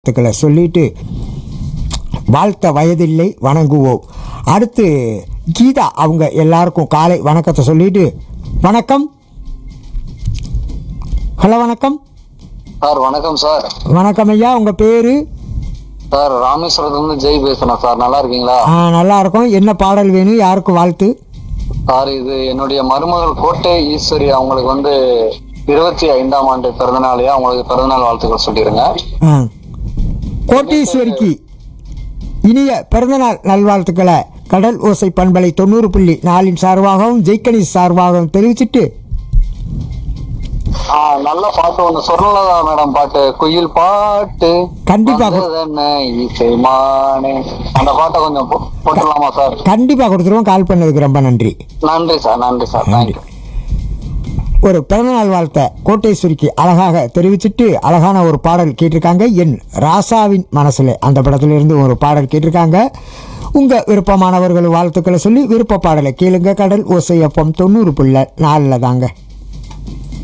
வாழ்த்துக்களை சொல்லிட்டு வாழ்த்த வயதில்லை வணங்குவோம் அடுத்து கீதா அவங்க எல்லாருக்கும் காலை வணக்கத்தை சொல்லிட்டு வணக்கம் ஹலோ வணக்கம் சார் வணக்கம் சார் வணக்கம் ஐயா உங்கள் பேர் சார் ராமேஸ்வரத்துல இருந்து ஜெய் பேசுறேன் சார் நல்லா இருக்கீங்களா நல்லா இருக்கும் என்ன பாடல் வேணும் யாருக்கு வாழ்த்து சார் இது என்னுடைய மருமகள் கோட்டை ஈஸ்வரி அவங்களுக்கு வந்து இருபத்தி ஐந்தாம் ஆண்டு பிறந்தநாளையா அவங்களுக்கு பிறந்தநாள் வாழ்த்துக்கள் சொல்லிடுங்க ஆ கோட்டீஸ்வரிக்கு இனிய பிறந்தநாள் நல்வாழ்த்துக்களை கடல் ஓசை பண்பலை தொண்ணூறு புள்ளி நாலின் சார்பாகவும் ஜெய்கணி சார்பாகவும் தெரிவிச்சிட்டு ஆ, நல்ல பாட்டு ஒண்ணு சொர்ணலதா மேடம் பாட்டு குயில் பாட்டு கண்டிப்பா. வந்ததென்ன இசைமானே அந்த பாட்டை கொஞ்சம் போ- போட்டுடலாமா சார் கண்டிப்பாக கொடுத்துருவோம் கால் பண்ணதுக்கு ரொம்ப நன்றி நன்றி சார் நன்றி சார் நன்றி தேங்க்யூ ஒரு பிறந்தநாள் வாழ்த்த கோட்டேஸ்வரிக்கு அழகாக தெரிவிச்சிட்டு அழகான ஒரு பாடல் கேட்டிருக்காங்க என் ராசாவின் மனசுல அந்த படத்துல இருந்து ஒரு பாடல் கேட்டிருக்காங்க உங்க விருப்பமானவர்கள் வாழ்த்துக்களை சொல்லி விருப்ப பாடலை கேளுங்க கடல் ஓசையப்பம் தொண்ணூறு புள்ள நாலில் தாங்க